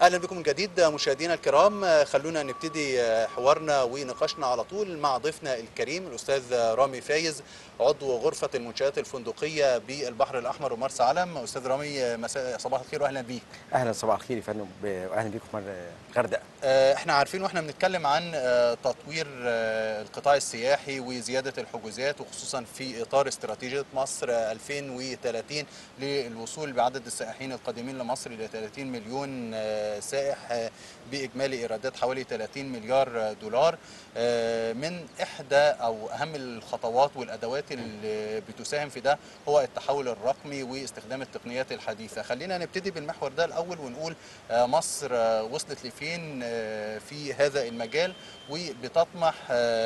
اهلا بكم من جديد مشاهدينا الكرام خلونا نبتدي حوارنا ونقاشنا على طول مع ضيفنا الكريم الاستاذ رامي فايز عضو غرفه المنشات الفندقيه بالبحر الاحمر ومرسى علم استاذ رامي مساء صباح الخير واهلا بيك اهلا صباح الخير يا فندم واهلا بيكم مره الغردقه احنا عارفين واحنا بنتكلم عن تطوير القطاع السياحي وزياده الحجوزات وخصوصا في اطار استراتيجيه مصر 2030 للوصول بعدد السائحين القادمين لمصر الى 30 مليون سائح باجمالي ايرادات حوالي 30 مليار دولار من احدى او اهم الخطوات والادوات اللي بتساهم في ده هو التحول الرقمي واستخدام التقنيات الحديثه خلينا نبتدي بالمحور ده الاول ونقول مصر وصلت لفين في هذا المجال وبتطمح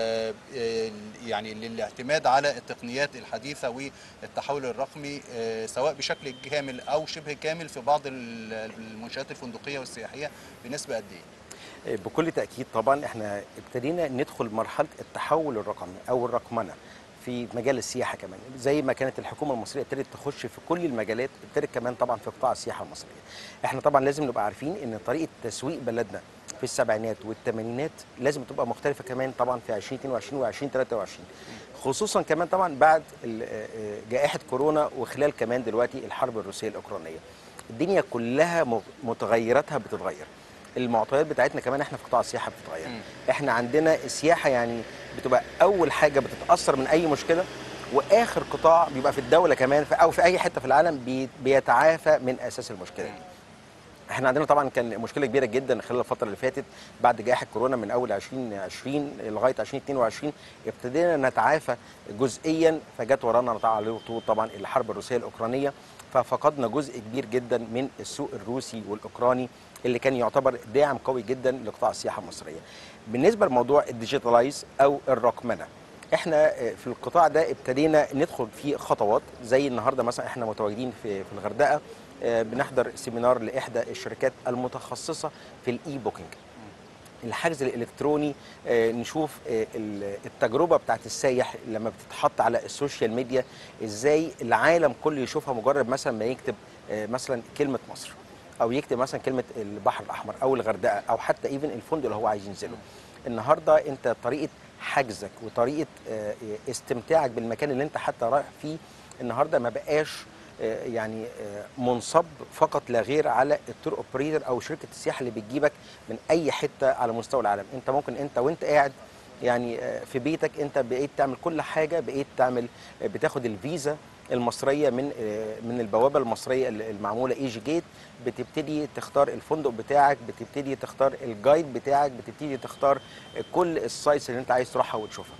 يعني للاعتماد على التقنيات الحديثه والتحول الرقمي سواء بشكل كامل او شبه كامل في بعض المنشات الفندقيه والسياحيه بنسبه قد ايه؟ بكل تاكيد طبعا احنا ابتدينا ندخل مرحله التحول الرقمي او الرقمنه في مجال السياحه كمان زي ما كانت الحكومه المصريه ابتدت تخش في كل المجالات ابتدت كمان طبعا في قطاع السياحه المصريه احنا طبعا لازم نبقى عارفين ان طريقه تسويق بلدنا في السبعينات والثمانينات لازم تبقى مختلفه كمان طبعا في 2022 و 2023 خصوصا كمان طبعا بعد جائحه كورونا وخلال كمان دلوقتي الحرب الروسيه الاوكرانيه الدنيا كلها متغيراتها بتتغير المعطيات بتاعتنا كمان احنا في قطاع السياحه بتتغير م. احنا عندنا السياحه يعني بتبقى اول حاجه بتتاثر من اي مشكله واخر قطاع بيبقى في الدوله كمان في او في اي حته في العالم بيتعافى من اساس المشكله دي احنا عندنا طبعا كان مشكله كبيره جدا خلال الفتره اللي فاتت بعد جائحه كورونا من اول 2020 لغايه 2022 ابتدينا نتعافى جزئيا فجت ورانا على طول طبعا الحرب الروسيه الاوكرانيه ففقدنا جزء كبير جدا من السوق الروسي والاوكراني اللي كان يعتبر داعم قوي جدا لقطاع السياحه المصريه. بالنسبه لموضوع الديجيتالايز او الرقمنه احنا في القطاع ده ابتدينا ندخل فيه خطوات زي النهارده مثلا احنا متواجدين في في الغردقه بنحضر سيمينار لاحدى الشركات المتخصصه في الاي بوكينج الحجز الالكتروني نشوف التجربه بتاعت السايح لما بتتحط على السوشيال ميديا ازاي العالم كله يشوفها مجرد مثلا ما يكتب مثلا كلمه مصر او يكتب مثلا كلمه البحر الاحمر او الغردقه او حتى ايفن الفندق اللي هو عايز ينزله النهارده انت طريقه حجزك وطريقه استمتاعك بالمكان اللي انت حتى رايح فيه النهارده ما بقاش يعني منصب فقط لا غير على التور اوبريتور او شركه السياحه اللي بتجيبك من اي حته على مستوى العالم انت ممكن انت وانت قاعد يعني في بيتك انت بقيت تعمل كل حاجه بقيت تعمل بتاخد الفيزا المصريه من من البوابه المصريه المعموله ايجي جيت بتبتدي تختار الفندق بتاعك بتبتدي تختار الجايد بتاعك بتبتدي تختار كل السايتس اللي انت عايز تروحها وتشوفها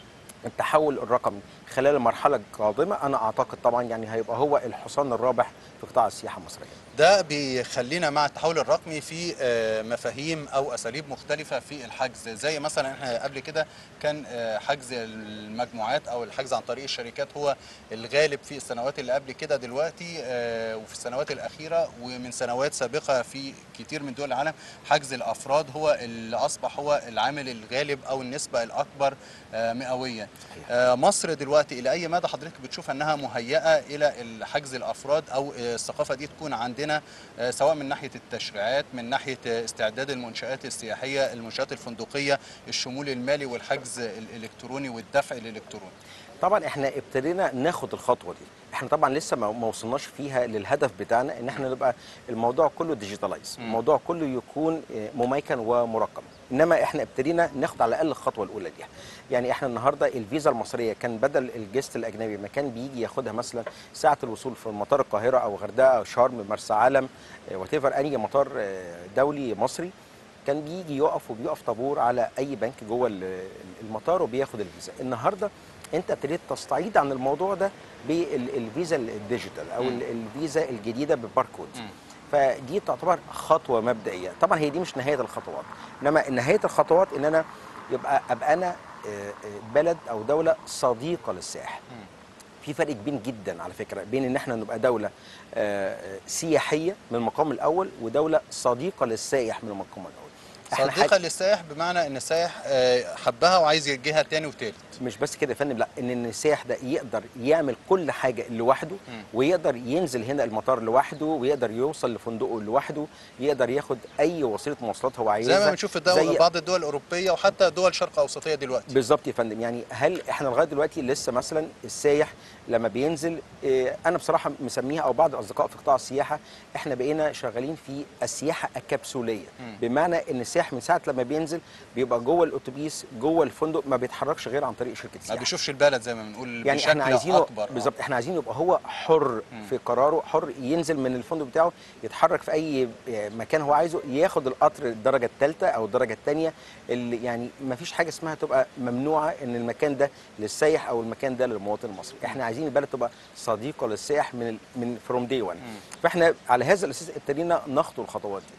التحول الرقمي خلال المرحله القادمه انا اعتقد طبعا يعني هيبقى هو الحصان الرابح في قطاع السياحه المصريه ده بيخلينا مع التحول الرقمي في مفاهيم او اساليب مختلفه في الحجز زي مثلا احنا قبل كده كان حجز المجموعات او الحجز عن طريق الشركات هو الغالب في السنوات اللي قبل كده دلوقتي وفي السنوات الاخيره ومن سنوات سابقه في كتير من دول العالم حجز الافراد هو اللي اصبح هو العامل الغالب او النسبه الاكبر مئويا مصر دلوقتي الى اي مدى حضرتك بتشوف انها مهيئه الى حجز الافراد او الثقافه دي تكون عندنا سواء من ناحيه التشريعات من ناحيه استعداد المنشات السياحيه المنشات الفندقيه الشمول المالي والحجز الالكتروني والدفع الالكتروني طبعا احنا ابتدينا ناخد الخطوه دي احنا طبعا لسه ما وصلناش فيها للهدف بتاعنا ان احنا نبقى الموضوع كله ديجيتالايز الموضوع كله يكون مميكن ومرقم انما احنا ابتدينا ناخد على الاقل الخطوه الاولى دي يعني احنا النهارده الفيزا المصريه كان بدل الجست الاجنبي ما كان بيجي ياخدها مثلا ساعه الوصول في مطار القاهره او غردقه او شرم مرسى علم وات اي مطار دولي مصري كان بيجي يقف وبيقف طابور على اي بنك جوه المطار وبياخد الفيزا النهارده انت ابتديت تستعيد عن الموضوع ده بالفيزا الديجيتال او الفيزا الجديده بالباركود فدي تعتبر خطوه مبدئيه طبعا هي دي مش نهايه الخطوات انما نهايه الخطوات ان انا يبقى ابقى انا بلد او دوله صديقه للسائح في فرق كبير جدا على فكره بين ان احنا نبقى دوله سياحيه من المقام الاول ودوله صديقه للسائح من المقام الاول احنا صديقه للسائح بمعنى ان السائح آه، حبها وعايز يجيها تاني وتالت مش بس كده يا فندم لا ان إن السائح ده يقدر يعمل كل حاجه لوحده مم. ويقدر ينزل هنا المطار لوحده ويقدر يوصل لفندقه لوحده يقدر ياخد اي وسيله مواصلات هو عايزها زي ما بنشوف في الدول زي- بعض الدول الاوروبيه وحتى دول شرق اوسطيه دلوقتي بالظبط يا فندم يعني هل احنا لغايه دلوقتي لسه مثلا السايح لما بينزل إيه، انا بصراحه مسميها او بعض الاصدقاء في قطاع السياحه احنا بقينا شغالين في السياحه الكبسوليه مم. بمعنى ان السائح من ساعه لما بينزل بيبقى جوه الاتوبيس جوه الفندق ما بيتحركش غير عن طريق شركه ما السياحه بيشوفش البلد زي ما بنقول يعني بشكل احنا عايزينه اكبر آه. بالظبط احنا عايزين يبقى هو حر مم. في قراره حر ينزل من الفندق بتاعه يتحرك في اي مكان هو عايزه ياخد القطر الدرجه الثالثه او الدرجه الثانيه اللي يعني ما فيش حاجه اسمها تبقى ممنوعه ان المكان ده للسايح او المكان ده للمواطن المصري احنا عايزين البلد تبقى صديقه للسائح من ال- من فروم دي 1 مم. فاحنا على هذا الاساس ابتدينا نخطو الخطوات دي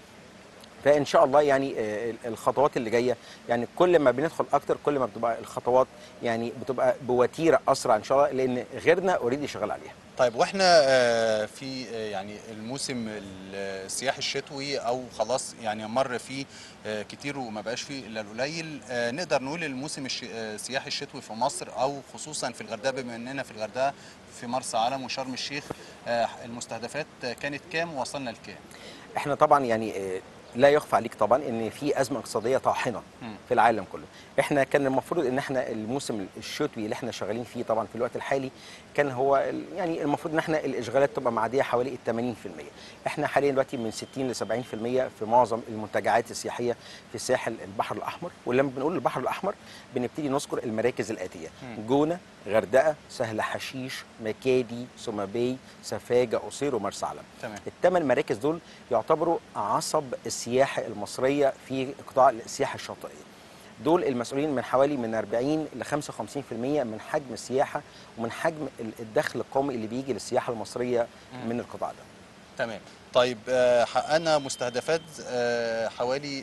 فان شاء الله يعني آه، الخطوات اللي جايه يعني كل ما بندخل اكتر كل ما بتبقى الخطوات يعني بتبقى بوتيره اسرع ان شاء الله لان غيرنا اوريدي شغال عليها طيب واحنا آه، في آه، يعني الموسم السياحي الشتوي او خلاص يعني مر فيه آه، كتير وما بقاش فيه الا القليل آه، نقدر نقول الموسم الش- آه، السياحي الشتوي في مصر او خصوصا في الغردقه بما اننا في الغردقه في مرسى علم وشرم الشيخ آه، المستهدفات كانت كام ووصلنا لكام؟ احنا طبعا يعني آه، لا يخفى عليك طبعا ان في ازمه اقتصاديه طاحنه مم. في العالم كله احنا كان المفروض ان احنا الموسم الشتوي اللي احنا شغالين فيه طبعا في الوقت الحالي كان هو ال- يعني المفروض ان احنا الاشغالات تبقى معديه حوالي ال 80% احنا حاليا دلوقتي من 60 ل 70% في معظم المنتجعات السياحيه في ساحل البحر الاحمر ولما بنقول البحر الاحمر بنبتدي نذكر المراكز الاتيه مم. جونه غردقه سهل حشيش مكادي سومابي سفاجه قصير ومرسى علم تمام الثمان مراكز دول يعتبروا عصب السياحه المصريه في قطاع السياحه الشاطئيه دول المسؤولين من حوالي من 40 ل 55% من حجم السياحه ومن حجم ال- الدخل القومي اللي بيجي للسياحه المصريه مم. من القطاع ده تمام طيب آه، حققنا مستهدفات آه، حوالي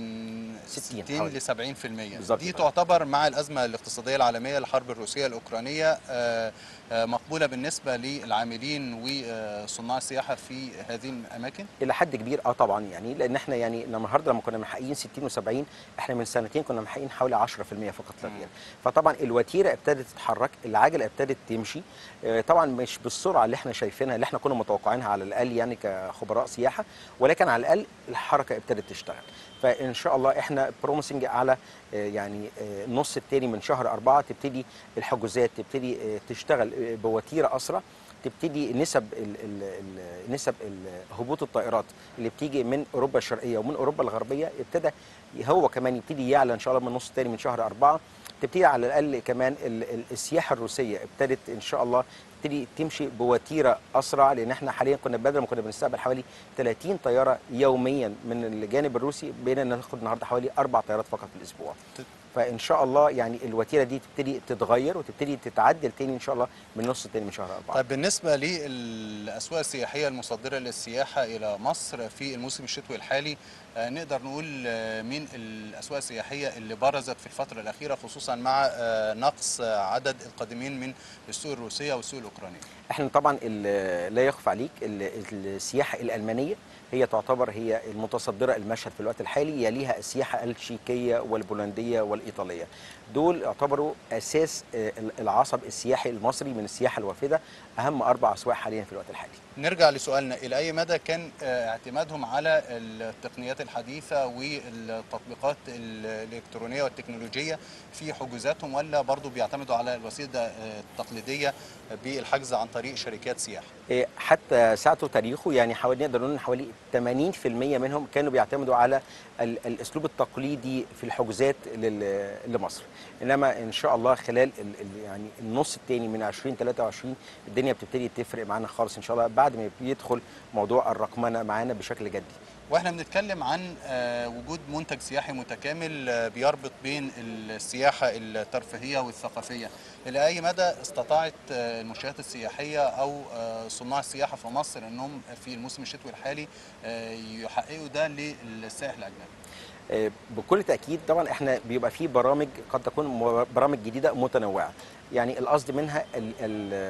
من 60 60 حوالي. ل 70% بالظبط دي كده. تعتبر مع الازمه الاقتصاديه العالميه الحرب الروسيه الاوكرانيه آه، آه، مقبوله بالنسبه للعاملين وصناع السياحه في هذه الاماكن الى حد كبير اه طبعا يعني لان احنا يعني النهارده لما كنا محققين 60 و70 احنا من سنتين كنا محققين حوالي 10% فقط لا غير فطبعا الوتيره ابتدت تتحرك العجله ابتدت تمشي آه، طبعا مش بالسرعه اللي احنا شايفينها اللي احنا كنا متوقعينها على الاقل يعني كخبراء سياحه ولكن على الاقل الحركه ابتدت تشتغل فان شاء الله احنا بروميسنج على آه، يعني آه، النص الثاني من شهر أربعة تبتدي الحجوزات تبتدي آه، تشتغل آه، بوتيره اسرع تبتدي نسب ال ال ال نسب ال- هبوط الطائرات اللي بتيجي من اوروبا الشرقيه ومن اوروبا الغربيه ابتدى هو كمان يبتدي يعلى ان شاء الله من النص الثاني من شهر أربعة تبتدي على الاقل كمان ال ال السياحه الروسيه ابتدت ان شاء الله تبتدي تمشي بوتيره اسرع لان احنا حاليا كنا بدل ما كنا بنستقبل حوالي 30 طياره يوميا من الجانب الروسي بقينا ناخد النهارده حوالي اربع طيارات فقط في الاسبوع فان شاء الله يعني الوتيره دي تبتدي تتغير وتبتدي تتعدل تاني ان شاء الله من النص التاني من شهر أربعة طيب بالنسبه للاسواق السياحيه المصدره للسياحه الى مصر في الموسم الشتوي الحالي آه، نقدر نقول آه، مين الاسواق السياحيه اللي برزت في الفتره الاخيره خصوصا مع آه، نقص آه، عدد القادمين من السوق الروسيه والسوق الاوكرانيه احنا طبعا ال- لا يخفى عليك ال- السياحه الالمانيه هي تعتبر هي المتصدره المشهد في الوقت الحالي يليها السياحه التشيكيه والبولنديه والايطاليه دول يعتبروا اساس آه، العصب السياحي المصري من السياحه الوافده اهم اربع اسواق حاليا في الوقت الحالي نرجع لسؤالنا الى اي مدى كان آه، اعتمادهم على التقنيات الحديثه والتطبيقات الالكترونيه والتكنولوجيه في حجوزاتهم ولا برضو بيعتمدوا على الوسيله آه، التقليديه بالحجز عن طريق شركات سياحه إيه، حتى ساعته تاريخه يعني حوالي نقدر نقول إن حوالي 80% منهم كانوا بيعتمدوا على ال- الاسلوب التقليدي في الحجوزات لل- لمصر انما ان شاء الله خلال ال ال يعني النص الثاني من 2023 الدنيا بتبتدي تفرق معانا خالص ان شاء الله بعد ما يدخل موضوع الرقمنه معانا بشكل جدي واحنا بنتكلم عن آه، وجود منتج سياحي متكامل آه، بيربط بين السياحه الترفيهيه والثقافيه الى اي مدى استطاعت آه، المنشآت السياحيه او آه، صناع السياحه في مصر انهم في الموسم الشتوي الحالي آه، يحققوا ده للسائح الاجنبي آه، بكل تاكيد طبعا احنا بيبقى في برامج قد تكون م- برامج جديده متنوعه يعني القصد منها ال ال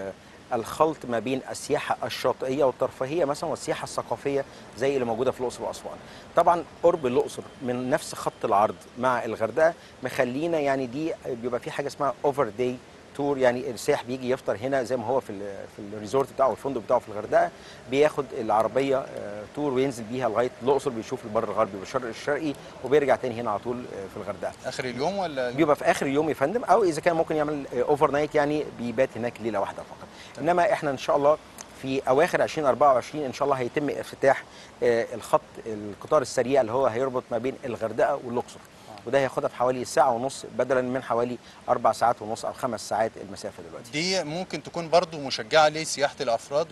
الخلط ما بين السياحه الشاطئيه والترفيهيه مثلا والسياحه الثقافيه زي اللي موجوده في الاقصر واسوان. طبعا قرب الاقصر من نفس خط العرض مع الغردقه مخلينا يعني دي بيبقى في حاجه اسمها اوفر داي تور يعني السائح بيجي يفطر هنا زي ما هو في ال في الريزورت بتاعه الفندق بتاعه في الغردقه بياخد العربيه آه، تور وينزل بيها لغايه الاقصر بيشوف البر الغربي والشرق الشرقي وبيرجع تاني هنا على طول آه، في الغردقه اخر اليوم ولا بيبقى في اخر اليوم يا فندم او اذا كان ممكن يعمل اوفر نايت يعني بيبات هناك ليله واحده فقط انما احنا ان شاء الله في اواخر 2024 ان شاء الله هيتم افتتاح آه، الخط القطار السريع اللي هو هيربط ما بين الغردقه والاقصر وده هياخدها في حوالي ساعه ونص بدلا من حوالي اربع ساعات ونص او خمس ساعات المسافه دلوقتي دي ممكن تكون برضو مشجعه لسياحه الافراد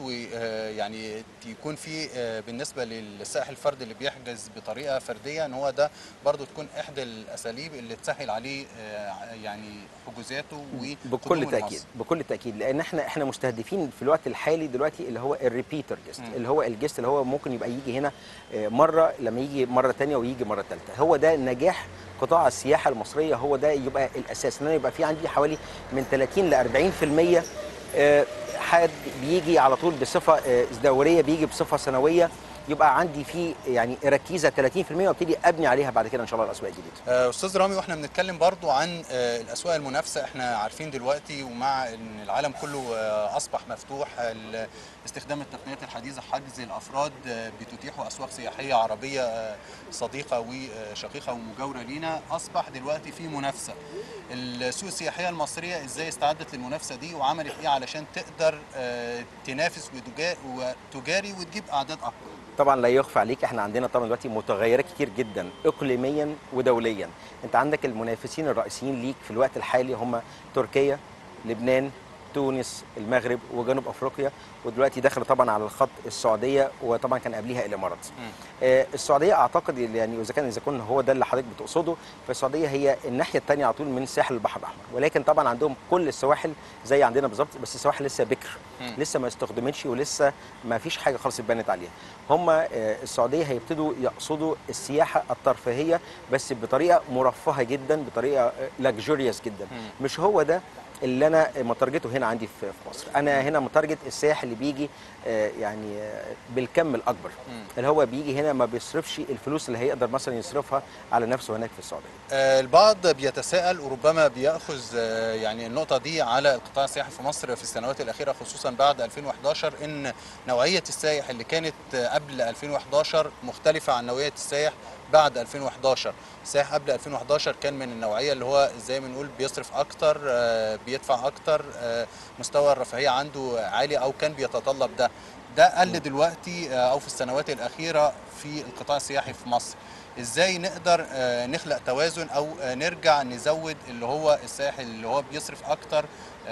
ويعني يكون في آه، بالنسبه للسائح الفردي اللي بيحجز بطريقه فرديه ان هو ده برضو تكون احدى الاساليب اللي تسهل عليه آه، يعني حجوزاته بكل وقدومه تاكيد لمصر. بكل تاكيد لان احنا احنا مستهدفين في الوقت الحالي دلوقتي اللي هو الريبيتر جيست مم. اللي هو الجيست اللي هو ممكن يبقى يجي هنا آه، مره لما يجي مره تانية ويجي مره ثالثه هو ده نجاح قطاع السياحه المصريه هو ده يبقى الاساس ان أنا يبقى في عندي حوالي من 30 ل 40% آه، حد بيجي على طول بصفه آه، دوريه بيجي بصفه سنويه يبقى عندي في يعني ركيزه 30% وابتدي ابني عليها بعد كده ان شاء الله الاسواق الجديده آه، استاذ رامي واحنا بنتكلم برضو عن آه، الاسواق المنافسه احنا عارفين دلوقتي ومع ان العالم كله آه، اصبح مفتوح ال- استخدام التقنيات الحديثه حجز الافراد آه، بتتيحه اسواق سياحيه عربيه آه، صديقه وشقيقه ومجاوره لينا اصبح دلوقتي في منافسه السوق السياحيه المصريه ازاي استعدت للمنافسه دي وعملت ايه علشان تقدر آه، تنافس وتجا- وتجاري وتجيب اعداد اكبر طبعا لا يخفى عليك احنا عندنا طبعا دلوقتي متغيرات كتير جدا اقليميا ودوليا انت عندك المنافسين الرئيسيين ليك في الوقت الحالي هم تركيا لبنان تونس المغرب وجنوب افريقيا ودلوقتي داخل طبعا على الخط السعوديه وطبعا كان قبليها الامارات آه، السعوديه اعتقد يعني اذا كان اذا كان هو ده اللي حضرتك بتقصده فالسعوديه هي الناحيه الثانيه على طول من ساحل البحر الاحمر ولكن طبعا عندهم كل السواحل زي عندنا بالظبط بس السواحل لسه بكر مم. لسه ما استخدمتش ولسه ما فيش حاجه خالص اتبنت عليها هم آه، السعوديه هيبتدوا يقصدوا السياحه الترفيهيه بس بطريقه مرفهه جدا بطريقه لاكجوريوس جدا مم. مش هو ده اللي انا متارجته هنا عندي في في مصر انا هنا متارجت السائح اللي بيجي آه، يعني آه، بالكم الاكبر مم. اللي هو بيجي هنا ما بيصرفش الفلوس اللي هيقدر مثلا يصرفها على نفسه هناك في السعوديه آه، البعض بيتساءل وربما بياخذ آه، يعني النقطه دي على القطاع السياحي في مصر في السنوات الاخيره خصوصا بعد 2011 ان نوعيه السائح اللي كانت آه، قبل 2011 مختلفه عن نوعيه السائح بعد 2011 السائح قبل 2011 كان من النوعيه اللي هو زي ما نقول بيصرف اكتر آه، بيدفع اكتر آه، مستوى الرفاهيه عنده عالي او كان بيتطلب ده ده قل دلوقتي آه، او في السنوات الاخيره في القطاع السياحي في مصر ازاي نقدر آه، نخلق توازن او آه، نرجع نزود اللي هو الساحل اللي هو بيصرف اكتر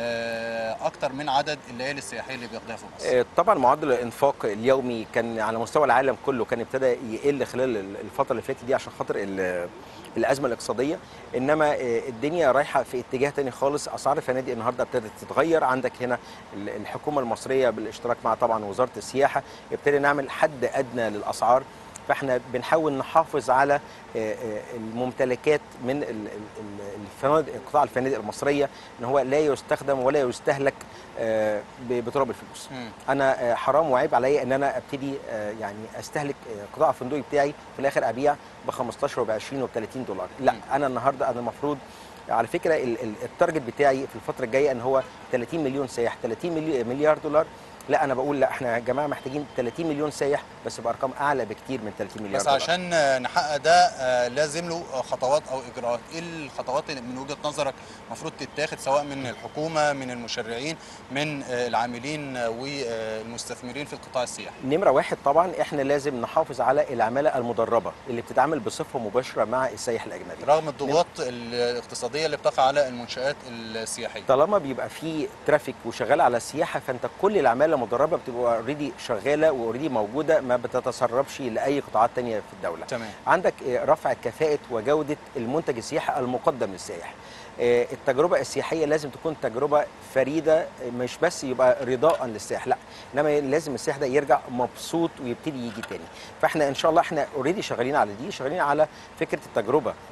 آه، اكتر من عدد الليالي السياحيه اللي بيقضيها في مصر آه، طبعا معدل الانفاق اليومي كان على مستوى العالم كله كان ابتدى يقل خلال الفتره اللي فاتت دي عشان خاطر ال- الازمه الاقتصاديه انما آه، الدنيا رايحه في اتجاه تاني خالص اسعار الفنادق النهارده ابتدت تتغير عندك هنا ال- الحكومه المصريه بالاشتراك مع طبعا وزاره السياحه ابتدى نعمل حد ادنى للاسعار فاحنا بنحاول نحافظ على آه، آه، الممتلكات من ال- ال- ال- الفنادق قطاع الفنادق المصريه ان هو لا يستخدم ولا يستهلك آه، ب- بتراب الفلوس مم. انا آه، حرام وعيب عليا ان انا ابتدي آه، يعني استهلك آه، قطاع الفندقي بتاعي في الاخر ابيع ب 15 وب 20 وب 30 دولار لا مم. انا النهارده انا المفروض على فكره ال- ال- التارجت بتاعي في الفتره الجايه ان هو 30 مليون سائح 30 ملي- مليار دولار لا انا بقول لا احنا يا جماعه محتاجين 30 مليون سائح بس بارقام اعلى بكتير من 30 مليار بس دولار عشان آه، نحقق ده آه، لازم له آه، خطوات او اجراءات ايه الخطوات اللي من وجهه نظرك المفروض تتاخد سواء من الحكومه من المشرعين من آه، العاملين آه، والمستثمرين في القطاع السياحي نمرة واحد طبعا احنا لازم نحافظ على العمالة المدربة اللي بتتعامل بصفة مباشرة مع السائح الأجنبي رغم الضغوط الاقتصاديه اللي بتقع على المنشات السياحيه طالما بيبقى في ترافيك وشغال على السياحه فانت كل العماله المدربه بتبقى اوريدي شغاله واوريدي موجوده ما بتتسربش لاي قطاعات تانية في الدوله تمام عندك آه، رفع كفاءه وجوده المنتج السياحي المقدم للسائح آه، التجربه السياحيه لازم تكون تجربه فريده آه، مش بس يبقى رضاء للسائح لا انما لازم السائح ده يرجع مبسوط ويبتدي يجي تاني فاحنا ان شاء الله احنا اوريدي شغالين على دي شغالين على فكره التجربه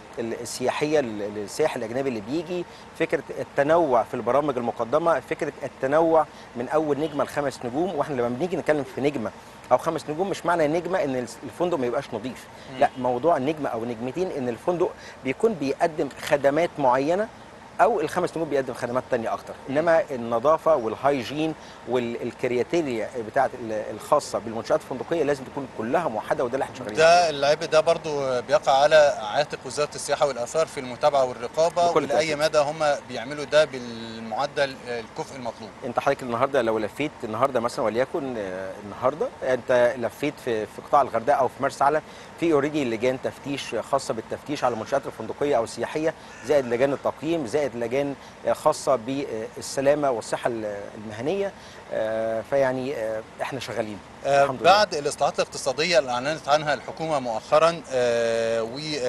السياحيه للسائح الاجنبي اللي بيجي فكره التنوع في البرامج المقدمه فكره التنوع من اول نجمه لخمس نجوم واحنا لما بنيجي نتكلم في نجمه او خمس نجوم مش معنى نجمه ان الفندق ما يبقاش نظيف لا موضوع نجمه او نجمتين ان الفندق بيكون بيقدم خدمات معينه او الخمس نجوم بيقدم خدمات تانية اكتر انما النظافه والهايجين والكرياتيريا بتاعه الخاصه بالمنشات الفندقيه لازم تكون كلها موحده وده اللي احنا شغالين ده العبء ده برضو بيقع على عاتق وزاره السياحه والاثار في المتابعه والرقابه بكل ولاي تأكيد. مدى هم بيعملوا ده بالمعدل الكفء المطلوب انت حضرتك النهارده لو لفيت النهارده مثلا وليكن آه، النهارده انت لفيت في في قطاع الغردقه او في مرسى علم في اوريدي لجان تفتيش خاصه بالتفتيش على المنشات الفندقيه او السياحيه زائد لجان التقييم زائد لجان آه، خاصه بالسلامه والصحه المهنيه آه، فيعني آه، احنا شغالين آه، الحمد لله. بعد الاصلاحات الاقتصاديه اللي اعلنت عنها الحكومه مؤخرا آه،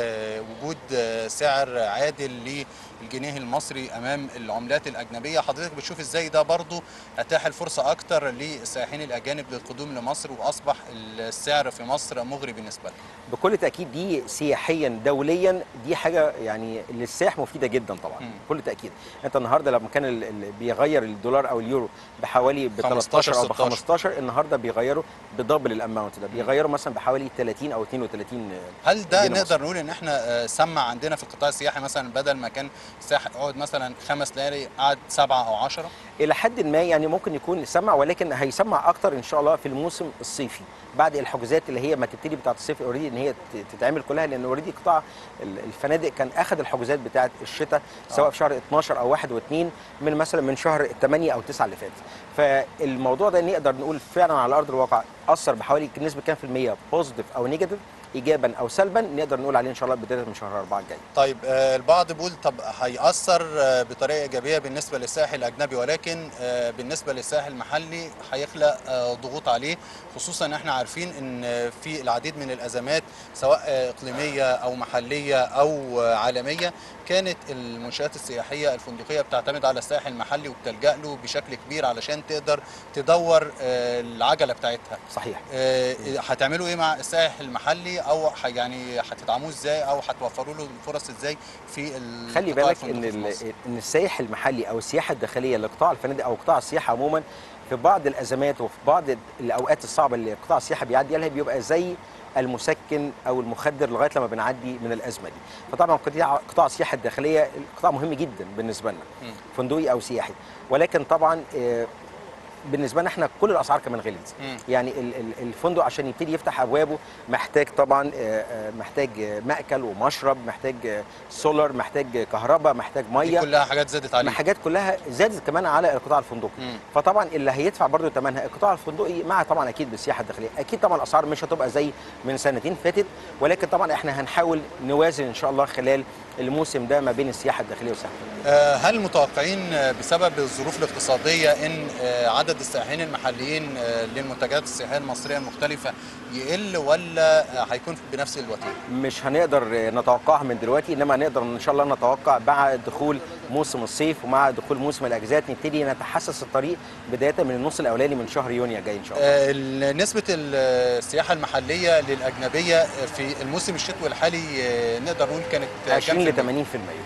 ووجود آه، سعر عادل للجنيه المصري امام العملات الاجنبيه حضرتك بتشوف ازاي ده برضو اتاح الفرصه اكتر للسائحين الاجانب للقدوم لمصر واصبح السعر في مصر مغري بالنسبه لهم بكل تاكيد دي سياحيا دوليا دي حاجه يعني للسائح مفيده جدا طبعا مم. بكل تاكيد انت النهارده لما كان ال- ال- بيغير الدولار او اليورو بحوالي ب 15 13 او ب 16. 15 النهارده بيغيروا بدبل الاماونت ده بيغيروا مثلا بحوالي 30 او 32 هل ده جنيه نقدر نقول ان احنا آه، سمع عندنا في القطاع السياحي مثلا بدل ما كان سائح يقعد مثلا خمس ليالي قعد سبعه او عشرة الى حد ما يعني ممكن يكون سمع ولكن هيسمع اكتر ان شاء الله في الموسم الصيفي بعد الحجوزات اللي هي ما تبتدي بتاعه الصيف اوريدي ان هي ت- تتعمل كلها لان اوريدي قطاع ال- الفنادق كان اخذ الحجوزات بتاعه الشتاء سواء في شهر 12 او 1 و2 من مثلا من شهر 8 او 9 اللي فات فالموضوع ده نقدر نقول فعلا على ارض الواقع اثر بحوالي نسبه كام في الميه بوزيتيف او نيجاتيف ايجابا او سلبا نقدر نقول عليه ان شاء الله بدايه من شهر 4 الجاي طيب آه، البعض بيقول طب هيأثر آه، بطريقة إيجابية بالنسبة للسائح الأجنبي ولكن آه، بالنسبة للسائح المحلي هيخلق آه، ضغوط عليه خصوصا إن احنا عارفين إن آه، في العديد من الأزمات سواء آه، إقليمية أو محلية أو آه، عالمية كانت المنشآت السياحية الفندقية بتعتمد على السائح المحلي وبتلجأ له بشكل كبير علشان تقدر تدور آه، العجلة بتاعتها صحيح آه، هتعملوا ايه مع السائح المحلي او ح- يعني هتدعموه ازاي او هتوفروا له الفرص ازاي في القطاع خلي بالك الفندقي ان في ال- مصر؟ ان السائح المحلي او السياحه الداخليه لقطاع الفنادق او قطاع السياحه عموما في بعض الازمات وفي بعض الاوقات الصعبه اللي قطاع السياحه بيعدي عليها بيبقى زي المسكن او المخدر لغايه لما بنعدي من الازمه دي فطبعا قطاع قطاع السياحه الداخليه قطاع مهم جدا بالنسبه لنا مم. فندقي او سياحي ولكن طبعا آه، بالنسبه لنا احنا كل الاسعار كمان غلت مم. يعني ال- ال- الفندق عشان يبتدي يفتح ابوابه محتاج طبعا آه، آه، محتاج آه، مأكل ومشرب محتاج آه، سولار محتاج كهرباء محتاج دي ميه كلها حاجات زادت عليه حاجات كلها زادت كمان على القطاع الفندقي مم. فطبعا اللي هيدفع برضو ثمنها القطاع الفندقي مع طبعا اكيد بالسياحه الداخليه اكيد طبعا الاسعار مش هتبقى زي من سنتين فاتت ولكن طبعا احنا هنحاول نوازن ان شاء الله خلال الموسم ده ما بين السياحه الداخليه والسياحه الخارجية. آه، هل متوقعين آه، بسبب الظروف الاقتصاديه ان آه، عدد السائحين المحليين آه، للمنتجات السياحيه المصريه المختلفه يقل ولا آه، هيكون بنفس الوتيره؟ مش هنقدر نتوقعها من دلوقتي انما نقدر ان شاء الله نتوقع مع دخول موسم الصيف ومع دخول موسم الاجازات نبتدي نتحسس الطريق بدايه من النص الاولاني من شهر يونيو الجاي ان شاء الله آه، ال- نسبة السياحة المحلية للأجنبية آه، في الموسم الشتوي الحالي آه، نقدر نقول كانت آه، كام 20 في ل المية؟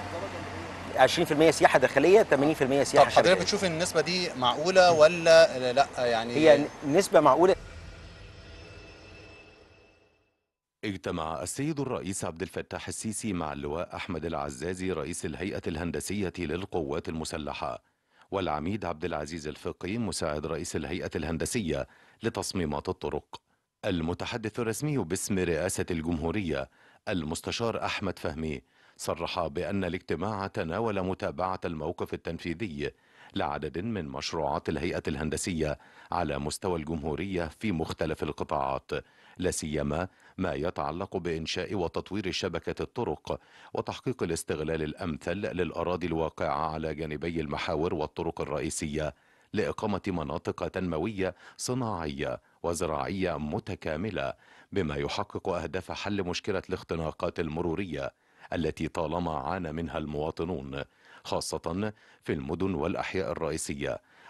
80% 20% سياحه داخليه 80% طب سياحه حضرتك خارجيه بتشوف ان النسبة دي معقولة ولا لا يعني هي نسبه معقوله اجتمع السيد الرئيس عبد الفتاح السيسي مع اللواء أحمد العزازي رئيس الهيئة الهندسية للقوات المسلحة والعميد عبد العزيز الفقي مساعد رئيس الهيئة الهندسية لتصميمات الطرق المتحدث الرسمي باسم رئاسة الجمهورية المستشار أحمد فهمي صرح بأن الاجتماع تناول متابعة الموقف التنفيذي لعدد من مشروعات الهيئة الهندسية على مستوى الجمهورية في مختلف القطاعات لا سيما ما يتعلق بإنشاء وتطوير شبكة الطرق وتحقيق الاستغلال الأمثل للأراضي الواقعة على جانبي المحاور والطرق الرئيسية لإقامة مناطق تنموية صناعية وزراعية متكاملة بما يحقق أهداف حل مشكلة الاختناقات المرورية التي طالما عانى منها المواطنون خاصة في المدن والأحياء الرئيسية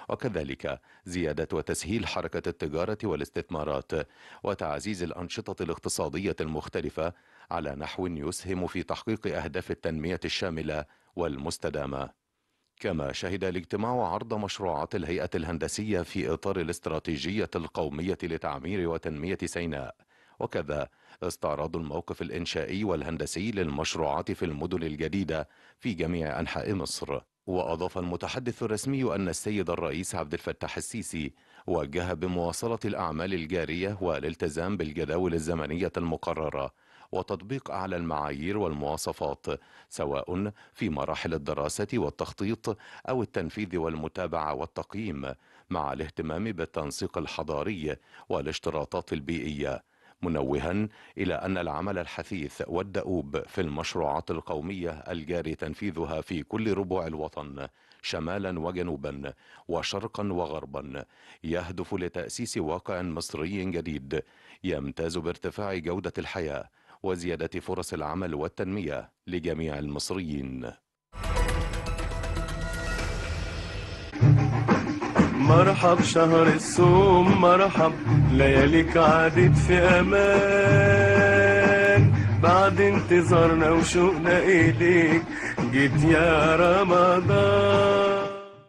وكذلك زيادة وتسهيل حركة التجارة والاستثمارات وتعزيز الأنشطة الاقتصادية المختلفة على نحو يسهم في تحقيق أهداف التنمية الشاملة والمستدامة كما شهد الاجتماع عرض مشروعات الهيئة الهندسية في إطار الاستراتيجية القومية لتعمير وتنمية سيناء وكذا استعراض الموقف الإنشائي والهندسي للمشروعات في المدن الجديدة في جميع أنحاء مصر وأضاف المتحدث الرسمي أن السيد الرئيس عبد الفتاح السيسي وجه بمواصلة الأعمال الجارية والالتزام بالجداول الزمنية المقررة وتطبيق أعلى المعايير والمواصفات سواء في مراحل الدراسة والتخطيط أو التنفيذ والمتابعة والتقييم مع الاهتمام بالتنسيق الحضاري والاشتراطات البيئية منوها إلى أن العمل الحثيث والدؤوب في المشروعات القومية الجاري تنفيذها في كل ربوع الوطن شمالا وجنوبا وشرقا وغربا يهدف لتأسيس واقع مصري جديد يمتاز بارتفاع جودة الحياة وزيادة فرص العمل والتنمية لجميع المصريين مرحب شهر الصوم مرحب لياليك عادت في امان بعد انتظارنا وشوقنا اليك جيت يا رمضان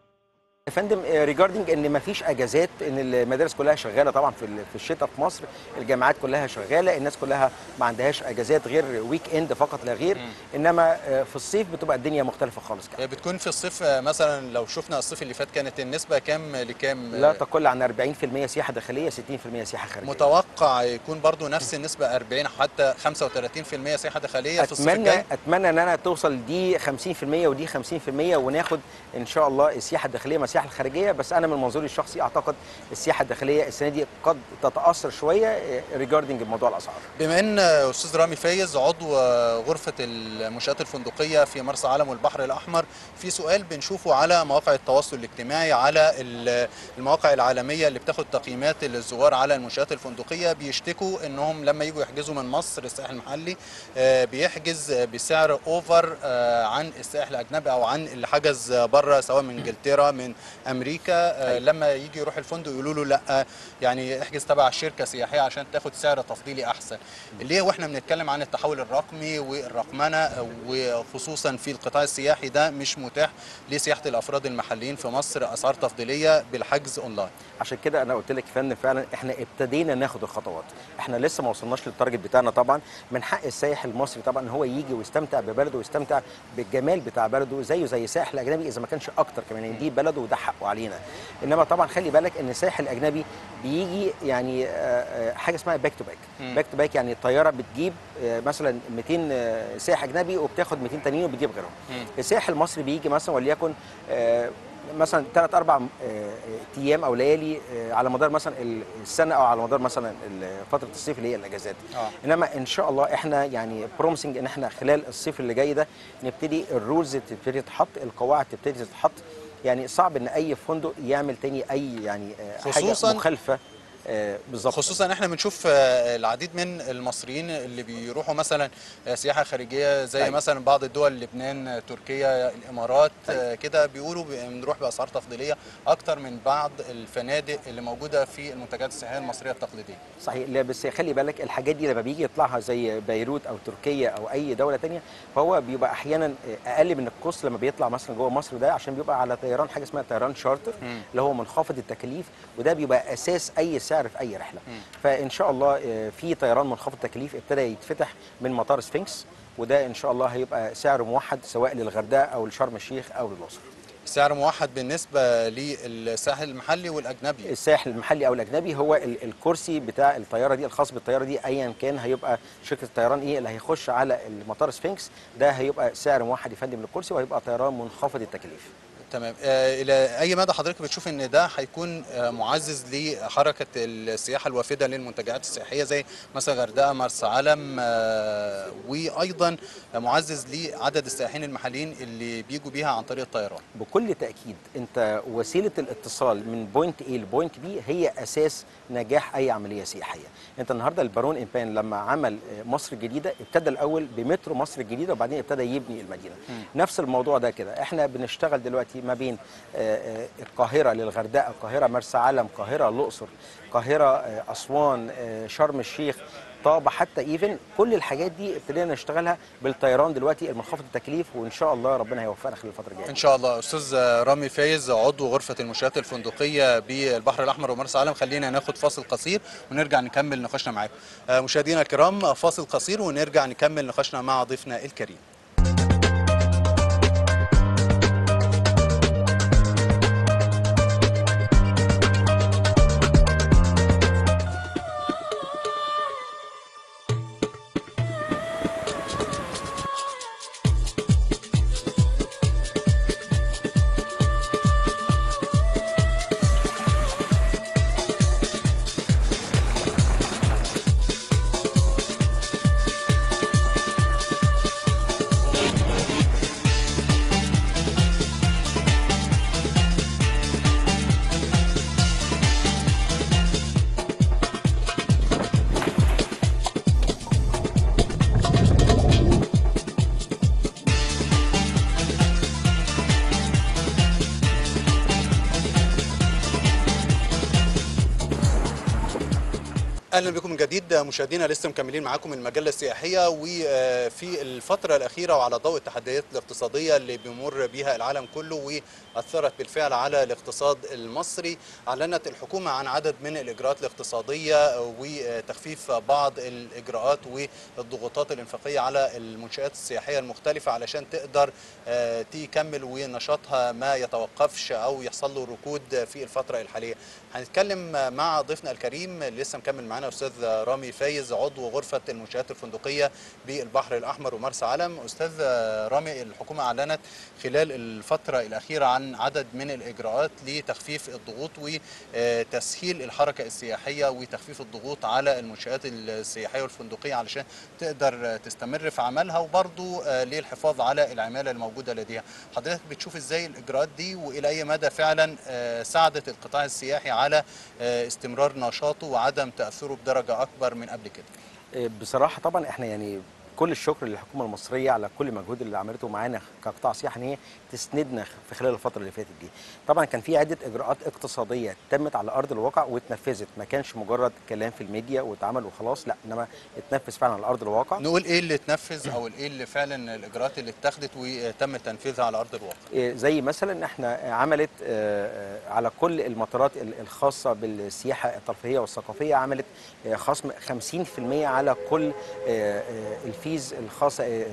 يا فندم ريجاردنج ان مفيش اجازات ان المدارس كلها شغاله طبعا في ال- في الشتاء في مصر الجامعات كلها شغاله الناس كلها ما عندهاش اجازات غير ويك اند فقط لا غير انما آه، في الصيف بتبقى الدنيا مختلفه خالص كده هي بتكون في الصيف آه، مثلا لو شفنا الصيف اللي فات كانت النسبه كام لكام لا آه، تقل عن 40% سياحه داخليه 60% سياحه خارجيه متوقع يكون برضو نفس النسبه 40 حتى 35% سياحه داخليه في الصيف اتمنى الجاي اتمنى ان انا توصل دي 50% ودي 50% وناخد ان شاء الله السياحه الداخليه مع السياحه الخارجيه بس انا من منظوري الشخصي اعتقد السياحه الداخليه السنه دي قد تتاثر شويه ريجاردنج موضوع الاسعار بما ان استاذ رامي فايز عضو غرفه المنشات الفندقيه في مرسى علم والبحر الاحمر في سؤال بنشوفه على مواقع التواصل الاجتماعي على ال- المواقع العالميه اللي بتاخد تقييمات للزوار على المنشات الفندقيه بيشتكوا انهم لما يجوا يحجزوا من مصر السائح المحلي آه، بيحجز بسعر اوفر آه، عن السائح الاجنبي او عن اللي حجز بره سواء من انجلترا من امريكا آه، لما يجي يروح الفندق يقولوا له لا يعني احجز تبع شركه سياحيه عشان تاخد سعر تفضيلي احسن ليه واحنا بنتكلم عن التحول الرقمي والرقمنه وخصوصا في القطاع السياحي ده مش متاح لسياحه الافراد المحليين في مصر اسعار تفضيليه بالحجز اونلاين عشان كده انا قلت لك يا فندم فعلا احنا ابتدينا ناخد الخطوات احنا لسه ما وصلناش للتارجت بتاعنا طبعا من حق السائح المصري طبعا ان هو يجي ويستمتع ببلده ويستمتع بالجمال بتاع بلده زيه زي السائح الاجنبي اذا ما كانش اكتر كمان يعني دي بلده وده حقه علينا انما طبعا خلي بالك ان السائح الاجنبي بيجي يعني آه، آه، حاجه اسمها باك تو باك مم. باك تو باك يعني الطياره بتجيب آه، مثلا 200 آه، سائح اجنبي وبتاخد 200 تانيين وبتجيب غيرهم مم. السائح المصري بيجي مثلا وليكن آه، مثلا ثلاث اربع آه، ايام او ليالي آه، على مدار مثلا السنه او على مدار مثلا ال- فتره الصيف اللي هي الاجازات اه انما ان شاء الله احنا يعني بروميسنج ان احنا خلال الصيف اللي جاي ده نبتدي الرولز تبتدي تتحط القواعد تبتدي تتحط يعني صعب ان اي فندق يعمل تاني اي يعني آه، حاجه خصوصاً- مخالفه آه، بالظبط خصوصا احنا بنشوف آه، العديد من المصريين اللي بيروحوا مثلا آه، سياحه خارجيه زي أيوة. مثلا بعض الدول لبنان آه، تركيا الامارات آه، كده بيقولوا بنروح باسعار تفضيليه اكتر من بعض الفنادق اللي موجوده في المنتجات السياحيه المصريه التقليديه صحيح لا بس خلي بالك الحاجات دي لما بيجي يطلعها زي بيروت او تركيا او اي دوله تانية فهو بيبقى احيانا اقل من الكوست لما بيطلع مثلا جوه مصر ده عشان بيبقى على طيران حاجه اسمها طيران شارتر مم. اللي هو منخفض التكاليف وده بيبقى اساس اي سعر في اي رحله مم. فان شاء الله آه، في طيران منخفض التكاليف ابتدى يتفتح من مطار سفنكس وده ان شاء الله هيبقى سعر موحد سواء للغردقه او لشرم الشيخ او للاقصر سعر موحد بالنسبه للساحل المحلي والاجنبي السائح المحلي او الاجنبي هو ال- الكرسي بتاع الطياره دي الخاص بالطياره دي ايا كان هيبقى شركه الطيران ايه اللي هيخش على المطار سفنكس ده هيبقى سعر موحد يا فندم للكرسي وهيبقى طيران منخفض التكاليف تمام آه، الى اي مدى حضرتك بتشوف ان ده هيكون آه، معزز لحركه السياحه الوافده للمنتجعات السياحيه زي مثلا غردقه مرسى علم آه، وايضا معزز لعدد السائحين المحليين اللي بيجوا بيها عن طريق الطيران بكل تاكيد انت وسيله الاتصال من بوينت A لبوينت B هي اساس نجاح اي عمليه سياحيه انت النهارده البارون امبان لما عمل آه، مصر الجديده ابتدى الاول بمترو مصر الجديده وبعدين ابتدى يبني المدينه مم. نفس الموضوع ده كده احنا بنشتغل دلوقتي دلوقتي ما بين آه، آه، القاهره للغردقه القاهره مرسى علم القاهره الاقصر القاهره آه، اسوان آه، شرم الشيخ طابة حتى ايفن كل الحاجات دي ابتدينا نشتغلها بالطيران دلوقتي المنخفض التكليف وان شاء الله ربنا هيوفقنا خلال الفتره الجايه ان شاء الله استاذ رامي فايز عضو غرفه المنشات الفندقيه بالبحر الاحمر ومرسى علم خلينا ناخد فاصل قصير ونرجع نكمل نقاشنا معاكم آه، مشاهدينا الكرام فاصل قصير ونرجع نكمل نقاشنا مع ضيفنا الكريم اهلا بكم من جديد مشاهدينا لسه مكملين معاكم المجله السياحيه وفي الفتره الاخيره وعلى ضوء التحديات الاقتصاديه اللي بيمر بها العالم كله واثرت بالفعل على الاقتصاد المصري اعلنت الحكومه عن عدد من الاجراءات الاقتصاديه وتخفيف بعض الاجراءات والضغوطات الانفاقيه على المنشات السياحيه المختلفه علشان تقدر آه، تكمل ونشاطها ما يتوقفش او يحصل له ركود في الفتره الحاليه هنتكلم مع ضيفنا الكريم اللي لسه مكمل معانا استاذ رامي فايز عضو غرفه المنشات الفندقيه بالبحر الاحمر ومرسى علم استاذ رامي الحكومه اعلنت خلال الفتره الاخيره عن عدد من الاجراءات لتخفيف الضغوط وتسهيل الحركه السياحيه وتخفيف الضغوط على المنشات السياحيه والفندقيه علشان تقدر تستمر في عملها وبرضه للحفاظ على العماله الموجوده لديها حضرتك بتشوف ازاي الاجراءات دي والى اي مدى فعلا آه، ساعدت القطاع السياحي على آه، استمرار نشاطه وعدم تاثره بدرجه اكبر من قبل كده بصراحه طبعا احنا يعني كل الشكر للحكومه المصريه على كل المجهود اللي عملته معانا كقطاع سياحي ان هي تسندنا في خلال الفتره اللي فاتت دي. طبعا كان في عده اجراءات اقتصاديه تمت على ارض الواقع واتنفذت ما كانش مجرد كلام في الميديا واتعمل وخلاص لا انما اتنفذ فعلا على ارض الواقع. نقول ايه اللي اتنفذ او ايه اللي فعلا الاجراءات اللي اتخذت وتم تنفيذها على ارض الواقع إيه زي مثلا ان احنا عملت آه، آه، على كل المطارات ال- الخاصه بالسياحه الترفيهيه والثقافيه عملت آه، خصم 50% على كل آه، آه، الفيز الخاصه آه،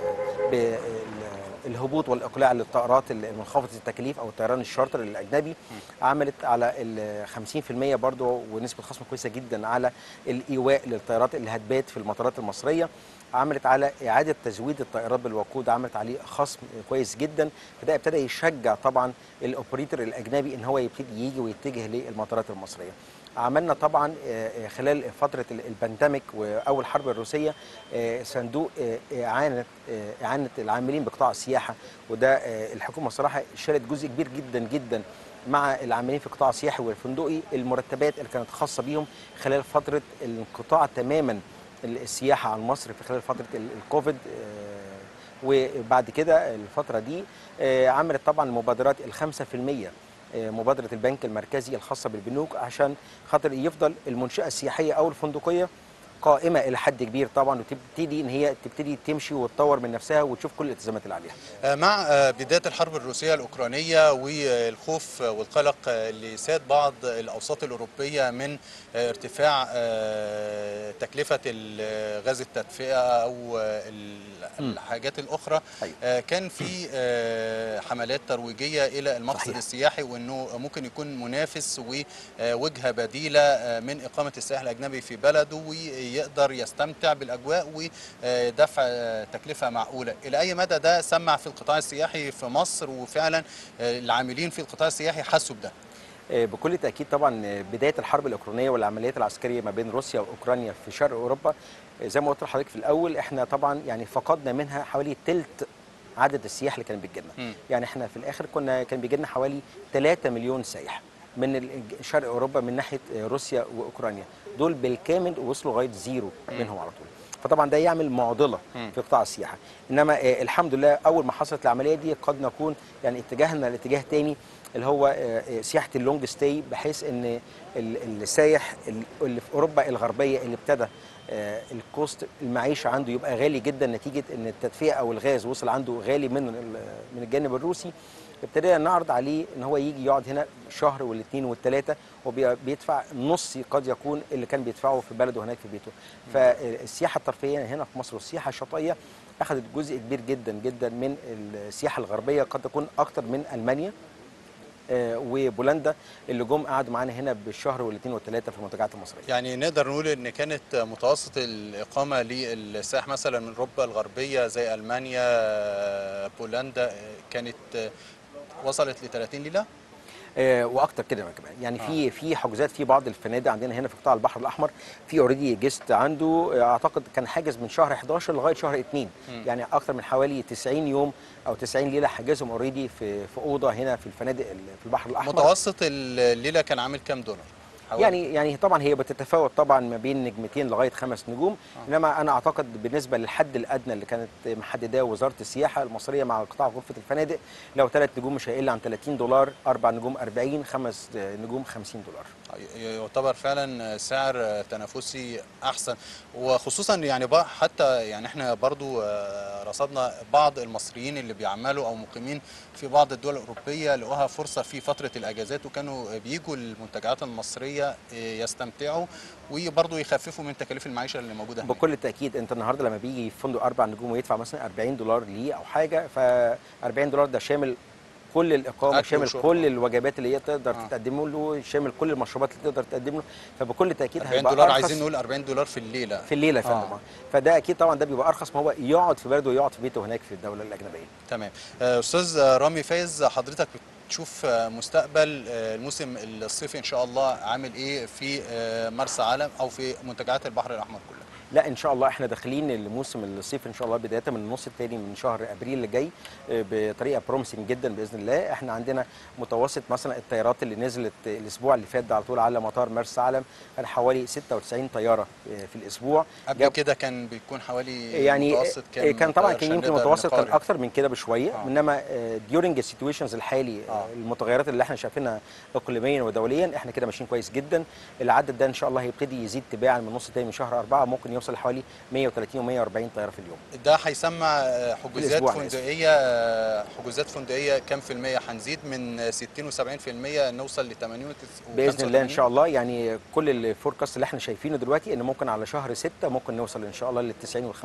آه، بالهبوط والاقلاع للطائرات المنخفضه التكاليف او الطيران الشارتر الاجنبي عملت على ال 50% برضو ونسبه خصم كويسه جدا على الايواء للطيارات اللي هتبات في المطارات المصريه عملت على اعاده تزويد الطائرات بالوقود عملت عليه خصم كويس جدا فده ابتدى يشجع طبعا الاوبريتور الاجنبي ان هو يبتدي يجي ويتجه للمطارات المصريه عملنا طبعا آه، آه، خلال فتره ال- البانديميك واول حرب الروسيه آه، صندوق آه، اعانه آه، اعانه العاملين بقطاع السياحه وده آه، الحكومه صراحه شالت جزء كبير جدا جدا مع العاملين في القطاع السياحي والفندقي المرتبات اللي كانت خاصه بيهم خلال فتره الانقطاع تماما السياحه عن مصر في خلال فتره ال- الكوفيد آه، وبعد كده الفتره دي آه، عملت طبعا المبادرات الخمسة في المية آه، مبادرة البنك المركزي الخاصة بالبنوك عشان خاطر يفضل المنشأة السياحية أو الفندقية قائمة إلى حد كبير طبعا وتبتدي إن هي تبتدي تمشي وتطور من نفسها وتشوف كل الالتزامات اللي عليها. آه، مع آه، بدايه الحرب الروسيه الاوكرانيه والخوف والقلق آه، اللي ساد بعض الاوساط الاوروبيه من آه، ارتفاع آه، تكلفه ال- غاز التدفئه او آه، ال- الحاجات الاخرى أيوة. آه، كان في آه، حملات ترويجيه الى المقصد صحيح. السياحي وانه ممكن يكون منافس ووجهه بديله آه، من اقامه السائح الاجنبي في بلده ويقدر يستمتع بالاجواء ودفع آه، تكلفه معقوله الى اي مدى ده سمع في القطاع السياحي في مصر وفعلا آه، العاملين في القطاع السياحي حسوا بده آه، بكل تأكيد طبعا آه، بداية الحرب الأوكرانية والعمليات العسكرية ما بين روسيا وأوكرانيا في شرق أوروبا آه، زي ما قلت لحضرتك في الأول إحنا طبعا يعني فقدنا منها حوالي تلت عدد السياح اللي كان بيجي لنا مم. يعني احنا في الآخر كنا كان بيجي لنا حوالي 3 مليون سائح من ال- شرق أوروبا من ناحية آه، روسيا وأوكرانيا دول بالكامل وصلوا لغاية زيرو منهم على طول فطبعا ده يعمل معضله مم. في قطاع السياحه انما آه، الحمد لله اول ما حصلت العمليه دي قد نكون يعني اتجاهنا لاتجاه تاني اللي هو آه، آه، سياحه اللونج ستاي بحيث ان ال- السايح ال- اللي في اوروبا الغربيه اللي ابتدى آه، الكوست المعيشه عنده يبقى غالي جدا نتيجه ان التدفئه او الغاز وصل عنده غالي من ال- من الجانب الروسي ابتدينا نعرض عليه ان هو يجي يقعد هنا شهر والاثنين والثلاثه وبيدفع نص قد يكون اللي كان بيدفعه في بلده هناك في بيته فالسياحه الترفيهيه هنا في مصر والسياحه الشاطئيه اخذت جزء كبير جدا جدا من السياحه الغربيه قد تكون اكتر من المانيا آه، وبولندا اللي جم قعدوا معانا هنا بالشهر والاثنين والثلاثه في المنتجعات المصريه يعني نقدر نقول ان كانت متوسط الاقامه للسائح مثلا من اوروبا الغربيه زي المانيا بولندا كانت وصلت ل 30 ليله آه، واكتر كده كمان يعني في في حجوزات في بعض الفنادق عندنا هنا في قطاع البحر الاحمر في اوريدي جيست عنده آه، اعتقد كان حاجز من شهر 11 لغايه شهر 2 مم. يعني اكتر من حوالي 90 يوم او 90 ليله حجزهم اوريدي في في اوضه هنا في الفنادق ال- في البحر الاحمر متوسط الليله كان عامل كام دولار حوالي. يعني يعني طبعا هي بتتفاوت طبعا ما بين نجمتين لغايه خمس نجوم انما انا اعتقد بالنسبه للحد الادنى اللي كانت محدداه وزاره السياحه المصريه مع قطاع غرفه الفنادق لو ثلاث نجوم مش هيقل عن 30 دولار اربع نجوم 40 خمس نجوم 50 دولار يعتبر فعلا سعر تنافسي احسن وخصوصا يعني بقى حتى يعني احنا برضو آه، رصدنا بعض المصريين اللي بيعملوا او مقيمين في بعض الدول الاوروبيه لقوها فرصه في فتره الاجازات وكانوا بيجوا المنتجعات المصريه آه، يستمتعوا وبرضو يخففوا من تكاليف المعيشه اللي موجوده هناك بكل تاكيد انت النهارده لما بيجي في فندق اربع نجوم ويدفع مثلا 40 دولار ليه او حاجه ف 40 دولار ده شامل كل الاقامه أكل شامل وشرب. كل الوجبات اللي هي تقدر آه. تقدم له شامل كل المشروبات اللي تقدر تقدم له فبكل تاكيد 40 هيبقى دولار أرخص عايزين نقول 40 دولار في الليله في الليله يا فندم آه. آه. فده اكيد طبعا ده بيبقى ارخص ما هو يقعد في بلده ويقعد في بيته هناك في الدوله الاجنبيه تمام آه، استاذ رامي فايز حضرتك بتشوف آه، مستقبل آه، الموسم الصيفي ان شاء الله عامل ايه في آه، مرسى علم او في منتجعات البحر الاحمر كلها لا ان شاء الله احنا داخلين الموسم الصيف ان شاء الله بدايه من النص الثاني من شهر ابريل اللي جاي آه، بطريقه بروميسنج جدا باذن الله احنا عندنا متوسط مثلا الطيارات اللي نزلت الاسبوع اللي فات ده على طول على مطار مرسى علم كان حوالي 96 طياره آه، في الاسبوع قبل جاب- كده كان بيكون حوالي يعني متوسط كان, كام كان طبعا طيار كان عشان يمكن نقدر متوسط كان نقارن؟ اكتر من كده بشويه آه. انما ديورنج السيتويشنز الحالي آه. آه. المتغيرات اللي احنا شايفينها اقليميا ودوليا احنا كده ماشيين كويس جدا العدد ده ان شاء الله هيبتدي يزيد تباعا من النص الثاني من شهر أربعة ممكن يوصل لحوالي 130 و140 طياره في اليوم ده هيسمع آه، حجوزات الأسبوع أنا آسف. فندقيه آه، حجوزات فندقيه كام في الميه هنزيد من 60 و70% نوصل ل 80 و باذن الله ان شاء الله يعني كل الفوركاست اللي احنا شايفينه دلوقتي ان ممكن على شهر 6 ممكن نوصل ان شاء الله لل 90 وال 95%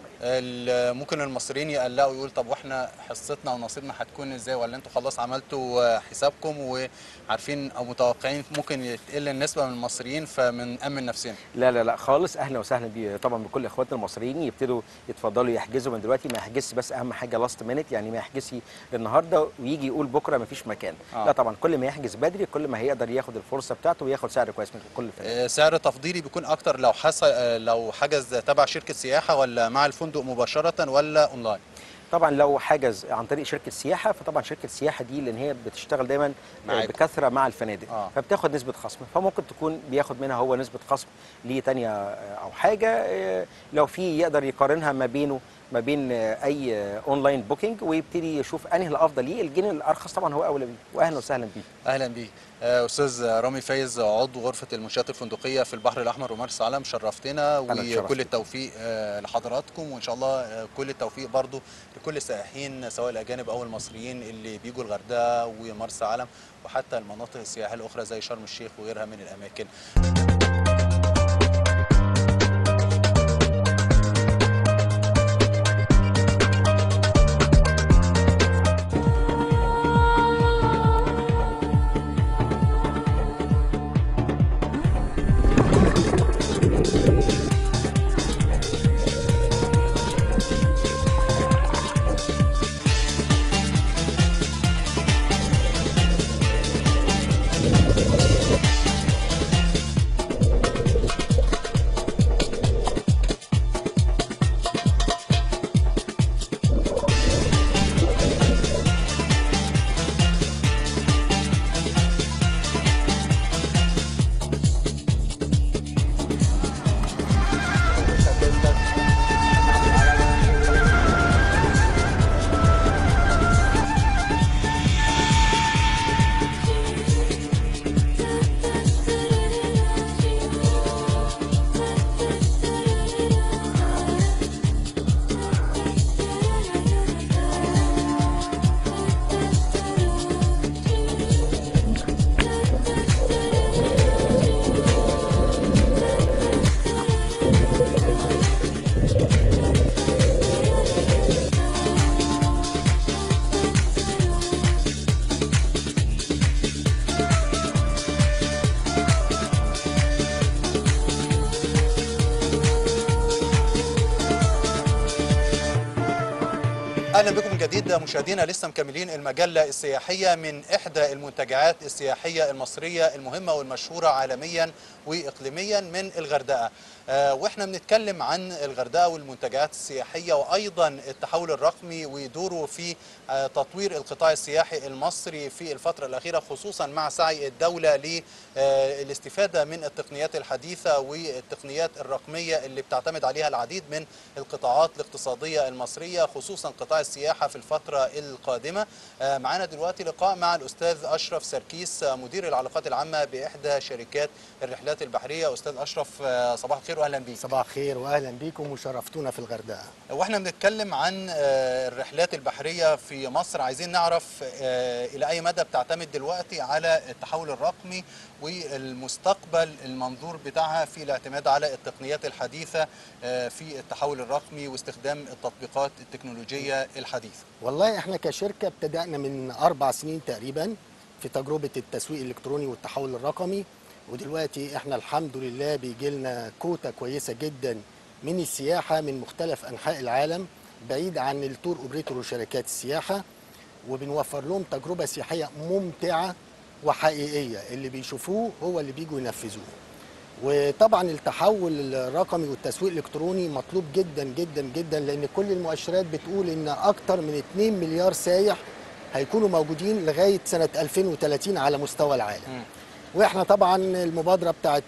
ال- ممكن المصريين يقلقوا يقول طب واحنا حصتنا ونصيبنا هتكون ازاي ولا انتوا خلاص عملتوا آه، حسابكم وعارفين او متوقعين ممكن تقل النسبه من المصريين فمنأمن نفسنا لا لا لا خالص اهلا وسهلا بيه طبعا بكل اخواتنا المصريين يبتدوا يتفضلوا يحجزوا من دلوقتي ما يحجزش بس اهم حاجه لاست مينيت يعني ما يحجزش النهارده ويجي يقول بكره ما فيش مكان آه. لا طبعا كل ما يحجز بدري كل ما هيقدر ياخد الفرصه بتاعته وياخد سعر كويس من كل الفنادق آه، سعر تفضيلي بيكون اكتر لو حصل آه، لو حجز تبع شركه سياحه ولا مع الفندق مباشره ولا اونلاين طبعا لو حجز عن طريق شركه سياحه فطبعا شركه السياحه دي لان هي بتشتغل دايما معاكم. بكثره مع الفنادق آه. فبتاخد نسبه خصم فممكن تكون بياخد منها هو نسبه خصم ليه تانية آه، او حاجه آه، لو في يقدر يقارنها ما بينه ما بين آه، اي آه، اونلاين بوكينج ويبتدي يشوف انهي الافضل ليه الجنيه الارخص طبعا هو اولى بيه واهلا وسهلا بيه اهلا بيك آه، استاذ رامي فايز عضو غرفه المنشات الفندقيه في البحر الاحمر ومرسى علم شرفتنا اتشرفت. وكل التوفيق آه، لحضراتكم وان شاء الله آه، كل التوفيق برضو لكل السائحين سواء الاجانب او المصريين اللي بيجوا الغردقه ومرسى علم وحتى المناطق السياحيه الاخرى زي شرم الشيخ وغيرها من الاماكن اهلا بكم من جديد مشاهدينا لسه مكملين المجله السياحيه من احدى المنتجعات السياحيه المصريه المهمه والمشهوره عالميا واقليميا من الغردقه آه، واحنا بنتكلم عن الغردقه والمنتجعات السياحيه وايضا التحول الرقمي ودوره في آه، تطوير القطاع السياحي المصري في الفتره الاخيره خصوصا مع سعي الدوله للاستفاده من التقنيات الحديثه والتقنيات الرقميه اللي بتعتمد عليها العديد من القطاعات الاقتصاديه المصريه خصوصا قطاع السياحه في الفتره القادمه آه، معانا دلوقتي لقاء مع الاستاذ اشرف سركيس آه، مدير العلاقات العامه باحدى شركات الرحلات البحريه استاذ اشرف آه، صباح الخير واهلا بيك صباح الخير واهلا بيكم وشرفتونا في الغردقه واحنا بنتكلم عن آه، الرحلات البحريه في مصر عايزين نعرف آه، الى اي مدى بتعتمد دلوقتي على التحول الرقمي والمستقبل المنظور بتاعها في الاعتماد على التقنيات الحديثه آه، في التحول الرقمي واستخدام التطبيقات التكنولوجيه الحديثه والله احنا كشركه ابتدأنا من اربع سنين تقريبا في تجربه التسويق الالكتروني والتحول الرقمي ودلوقتي احنا الحمد لله بيجي لنا كوتا كويسه جدا من السياحه من مختلف انحاء العالم بعيد عن التور اوبريتور وشركات السياحه وبنوفر لهم تجربه سياحيه ممتعه وحقيقيه اللي بيشوفوه هو اللي بيجوا ينفذوه وطبعا التحول الرقمي والتسويق الالكتروني مطلوب جدا جدا جدا لان كل المؤشرات بتقول ان اكتر من 2 مليار سايح هيكونوا موجودين لغايه سنه 2030 على مستوى العالم. واحنا طبعا المبادره بتاعت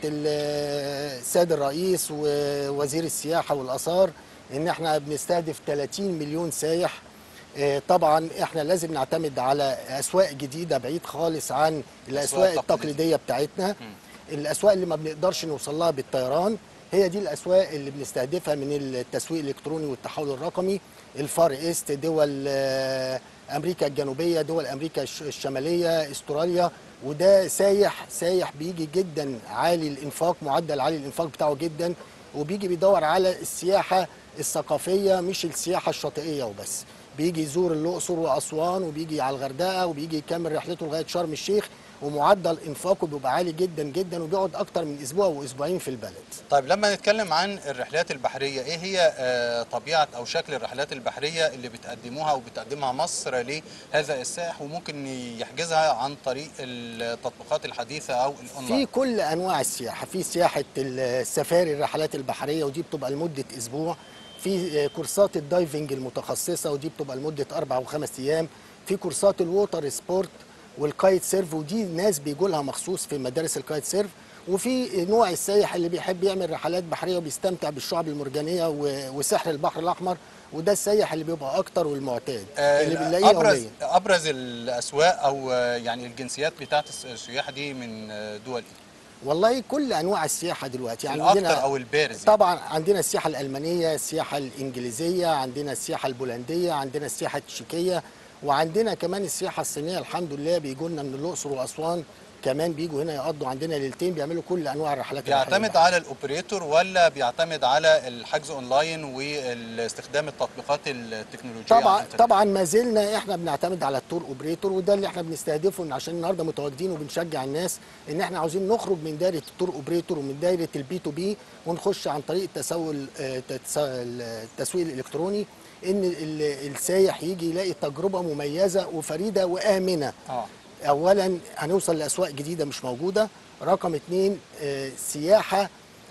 ال- السيد الرئيس ووزير السياحه والاثار ان احنا بنستهدف 30 مليون سايح آه، طبعا احنا لازم نعتمد على اسواق جديده بعيد خالص عن الاسواق التقليدية. التقليديه بتاعتنا الاسواق اللي ما بنقدرش نوصل لها بالطيران هي دي الاسواق اللي بنستهدفها من التسويق الالكتروني والتحول الرقمي الفار ايست دول آه، امريكا الجنوبيه دول امريكا الش- الشماليه استراليا وده سايح سايح بيجي جدا عالي الانفاق معدل عالي الانفاق بتاعه جدا وبيجي بيدور على السياحه الثقافيه مش السياحه الشاطئيه وبس بيجي يزور الاقصر واسوان وبيجي على الغردقه وبيجي يكمل رحلته لغايه شرم الشيخ ومعدل انفاقه بيبقى عالي جدا جدا وبيقعد اكتر من اسبوع واسبوعين في البلد طيب لما نتكلم عن الرحلات البحريه ايه هي آه، طبيعه او شكل الرحلات البحريه اللي بتقدموها وبتقدمها مصر لهذا السائح وممكن يحجزها عن طريق التطبيقات الحديثه او في الاونلاين كل انواع السياحه في سياحه السفاري الرحلات البحريه ودي بتبقى لمده اسبوع في كورسات الدايفنج المتخصصه ودي بتبقى لمده اربع وخمس ايام في كورسات الووتر سبورت والكايت سيرف ودي ناس بيجوا لها مخصوص في مدارس الكايت سيرف وفي نوع السايح اللي بيحب يعمل رحلات بحريه وبيستمتع بالشعب المرجانيه و- وسحر البحر الاحمر وده السايح اللي بيبقى اكتر والمعتاد آه، اللي بنلاقيه ابرز يوميا ابرز الاسواق او آه، يعني الجنسيات بتاعت الس- السياحه دي من آه، دول ايه؟ والله كل انواع السياحه دلوقتي يعني الاكثر او البارز يعني. طبعا عندنا السياحه الالمانيه السياحه الانجليزيه عندنا السياحه البولنديه عندنا السياحه التشيكيه وعندنا كمان السياحه الصينيه الحمد لله بيجوا لنا من الاقصر واسوان كمان بيجوا هنا يقضوا عندنا ليلتين بيعملوا كل انواع الرحلات بيعتمد البحرية. على الاوبريتور ولا بيعتمد على الحجز اونلاين واستخدام التطبيقات التكنولوجيه على طبعا الإنترنت؟ طبعا ما زلنا احنا بنعتمد على التور اوبريتور وده اللي احنا بنستهدفه إن عشان النهارده متواجدين وبنشجع الناس ان احنا عاوزين نخرج من دايره التور اوبريتور ومن دايره البي تو بي ونخش عن طريق التسوق آه، تتس- التسويق الالكتروني ان ال- السايح يجي يلاقي تجربه مميزه وفريده وامنه اه اولا هنوصل لاسواق جديده مش موجوده رقم اتنين آه، سياحه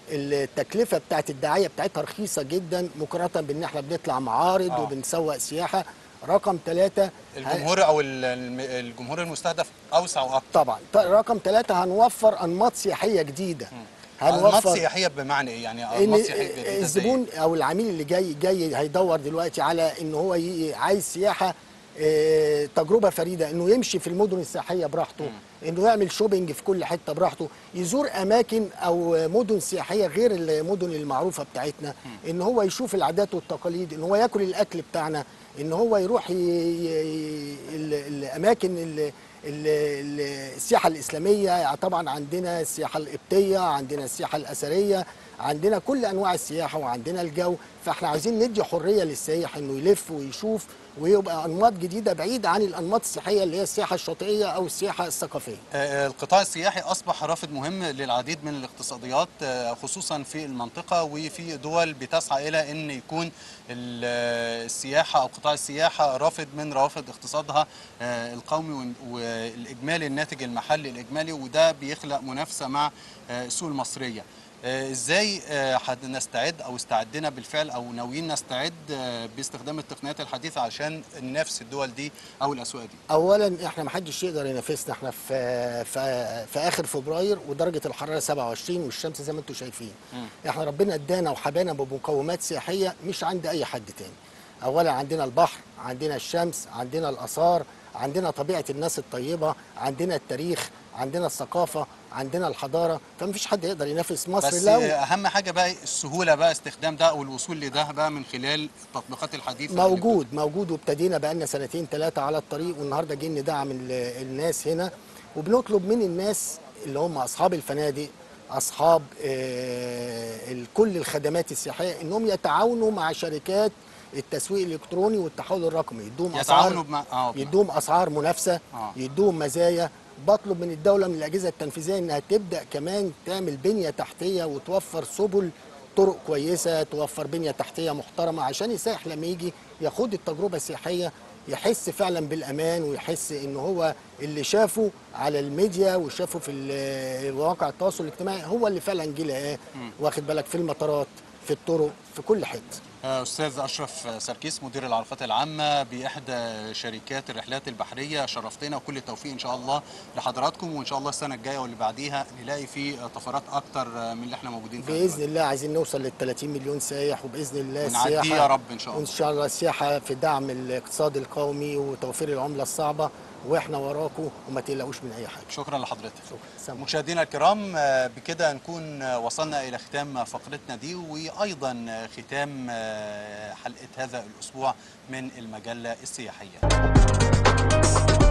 التكلفه بتاعت الدعايه بتاعتها رخيصه جدا مقارنه بان احنا بنطلع معارض آه. وبنسوق سياحه رقم ثلاثة الجمهور او ال- الم- الجمهور المستهدف اوسع واكثر طبعا ط- رقم ثلاثة هنوفر انماط سياحيه جديده انماط سياحيه بمعنى ايه يعني ان انماط سياحيه جديده زي الزبون او العميل اللي جاي جاي هيدور دلوقتي على ان هو ي- عايز سياحه آه، تجربه فريده انه يمشي في المدن السياحيه براحته انه يعمل شوبينج في كل حته براحته يزور اماكن او مدن سياحيه غير المدن المعروفه بتاعتنا ان هو يشوف العادات والتقاليد ان هو ياكل الاكل بتاعنا ان هو يروح ي... ي... ال- الاماكن ال- ال- ال- السياحه الاسلاميه طبعا عندنا السياحه القبطيه عندنا السياحه الاثريه عندنا كل انواع السياحه وعندنا الجو فاحنا عايزين ندي حريه للسائح انه يلف ويشوف ويبقى انماط جديده بعيده عن الانماط السياحيه اللي هي السياحه الشاطئيه او السياحه الثقافيه آه، القطاع السياحي اصبح رافد مهم للعديد من الاقتصاديات آه، خصوصا في المنطقه وفي دول بتسعى الى ان يكون ال- آه، السياحه او قطاع السياحه رافد من روافد اقتصادها آه، القومي وال- والاجمالي الناتج المحلي الاجمالي وده بيخلق منافسه مع آه، السوق المصريه آه، ازاي آه، حد- نستعد او استعدنا بالفعل او ناويين نستعد آه، باستخدام التقنيات الحديثه عشان ننافس الدول دي او الاسواق دي اولا احنا ما حدش يقدر ينافسنا احنا في في في اخر فبراير ودرجه الحراره 27 والشمس زي ما انتم شايفين احنا ربنا ادانا وحبانا بمقومات سياحيه مش عند اي حد تاني اولا عندنا البحر عندنا الشمس عندنا الاثار عندنا طبيعه الناس الطيبه عندنا التاريخ عندنا الثقافه عندنا الحضاره فمفيش حد يقدر ينافس مصر بس لو اهم حاجه بقى السهوله بقى استخدام ده او الوصول لده بقى من خلال التطبيقات الحديثه اللي موجود موجود وابتدينا بقالنا سنتين ثلاثة على الطريق والنهارده جايين ندعم ال- الناس هنا وبنطلب من الناس اللي هم أصحاب الفنادق أصحاب آه، ال- كل الخدمات السياحية إنهم يتعاونوا مع شركات التسويق الإلكتروني والتحول الرقمي يدوم يتعاونوا أسعار بمع... اه يدوم أسعار منافسة آه. يدوم مزايا بطلب من الدولة من الأجهزة التنفيذية إنها تبدأ كمان تعمل بنية تحتية وتوفر سبل طرق كويسة توفر بنية تحتية محترمة عشان السائح لما يجي ياخد التجربة السياحية يحس فعلا بالأمان ويحس إن هو اللي شافه على الميديا وشافه في ال- مواقع التواصل الاجتماعي هو اللي فعلا جه لقاه واخد بالك في المطارات في الطرق في كل حتة آه، استاذ اشرف سركيس مدير العلاقات العامه باحدى شركات الرحلات البحريه شرفتنا وكل التوفيق ان شاء الله لحضراتكم وان شاء الله السنه الجايه واللي بعديها نلاقي في طفرات اكتر من اللي احنا موجودين فيها باذن دلوقتي. الله عايزين نوصل لل 30 مليون سايح وباذن الله ونعديه السياحه يا رب ان شاء وان الله شاء الله السياحه في دعم الاقتصاد القومي وتوفير العمله الصعبه واحنا وراكم وما تقلقوش من اي حاجه شكرا لحضرتك شكرا سلام. مشاهدينا الكرام آه، بكده نكون آه، وصلنا الى ختام فقرتنا دي وايضا آه، ختام آه، حلقه هذا الاسبوع من المجله السياحيه